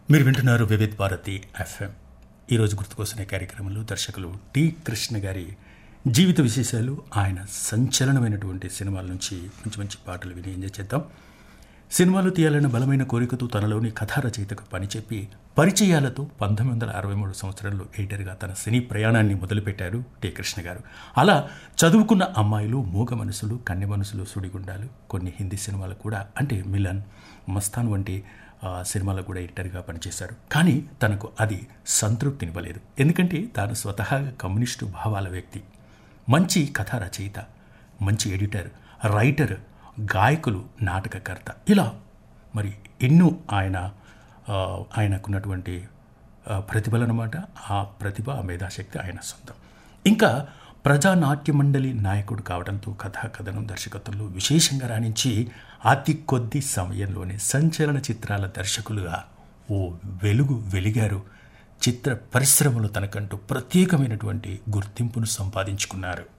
మీరు వింటున్నారు వివిధ్ భారతి ఎఫ్ఎం ఈరోజు గుర్తుకొస్తున్న కార్యక్రమంలో దర్శకులు టి కృష్ణ గారి జీవిత విశేషాలు ఆయన సంచలనమైనటువంటి సినిమాల నుంచి మంచి మంచి పాటలు విని ఎంజాయ్ చేద్దాం సినిమాలు తీయాలన్న బలమైన కోరికతో తనలోని కథా రచయితకు పనిచెప్పి పరిచయాలతో పంతొమ్మిది వందల అరవై మూడు సంవత్సరంలో ఎడిటర్గా తన సినీ ప్రయాణాన్ని మొదలుపెట్టారు టి కృష్ణ గారు అలా చదువుకున్న అమ్మాయిలు మూగ మనసులు కన్నె మనసులు సుడిగుండాలు కొన్ని హిందీ సినిమాలు కూడా అంటే మిలన్ మస్తాన్ వంటి ఆ, సినిమాలకు కూడా ఎడిటర్గా పనిచేశారు కానీ తనకు అది సంతృప్తినివ్వలేదు ఎందుకంటే తాను స్వతహాగా కమ్యూనిస్టు భావాల వ్యక్తి మంచి కథా రచయిత మంచి ఎడిటర్ రైటర్ గాయకులు నాటకకర్త ఇలా మరి ఎన్నో ఆయన ఆ, ఆయనకున్నటువంటి ఆ, ప్రతిభలన్నమాట ఆ ప్రతిభ ఆ మేధాశక్తి ఆయన సొంతం ఇంకా ప్రజానాట్య మండలి నాయకుడు కావడంతో కథా కథనం దర్శకత్వంలో విశేషంగా రాణించి అతి కొద్ది సమయంలోనే సంచలన చిత్రాల దర్శకులుగా ఓ వెలుగు వెలిగారు చిత్ర పరిశ్రమలో తనకంటూ ప్రత్యేకమైనటువంటి గుర్తింపును సంపాదించుకున్నారు